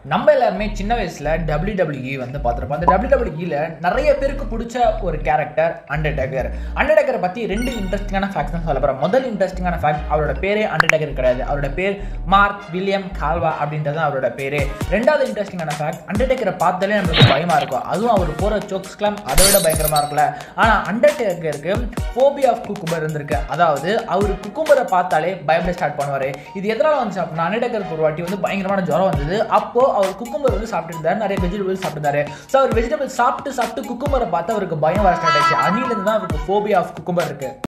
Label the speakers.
Speaker 1: நம்ம எல்லாருமே சின்ன வயசுல WWE வந்து பார்த்துருப்போம் அந்த WWE ல நிறைய பேருக்கு பிடிச்ச ஒரு கேரக்டர் அண்டர்டேக்கர் அண்டர்டேக்கரை பத்தி ரெண்டு இன்ட்ரெஸ்டிங்கான ஃபேக்ட்ஸ் தான் சொல்ல போறேன் முதல் இன்ட்ரெஸ்டிங்கான ஃபேக்ட் அவரோட பேரே அண்டர்டேக்கர் கிடையாது அவரோட பேர் மார்க் வில்லியம் கால்வா அப்படின்றது அவரோட பேரு ரெண்டாவது இன்ட்ரெஸ்டிங்கான ஃபேக்ட் அண்டர்டேக்கரை பார்த்தாலே நம்மளுக்கு பயமா இருக்கும் அதுவும் அவர் போற சோக்ஸ்லாம் அதை விட பயங்கரமா இருக்குல்ல ஆனா அண்டர்டேக்கருக்கு ஃபோபியா ஆஃப் குக்கும்பர் இருந்திருக்கு அதாவது அவர் குக்கும்பரை பார்த்தாலே பயப்பட ஸ்டார்ட் பண்ணுவாரு இது எதனால வந்துச்சு அப்படின்னா அண்டர்டேக்கருக்கு ஒரு வாட்டி வந்து பயங்கரமான ஜுரம் வந்தது அப்போ அவர் குக்கும்பர் வந்து சாப்பிட்டு இருந்தாரு நிறைய வெஜிடபிள்ஸ் சாப்பிட்டுருந்தாரு ஸோ அவர் வெஜிடபிள் சாப்பிட்டு சாப்பிட்டு குக்கும்பரை பார்த்து அவருக்கு பயம் வர ஸ்டார்ட் ஆயிடுச்சு அணிலிருந்து தான் அவருக்கு ஃபோபியா ஆஃப் குக்கும்பர் இருக்கு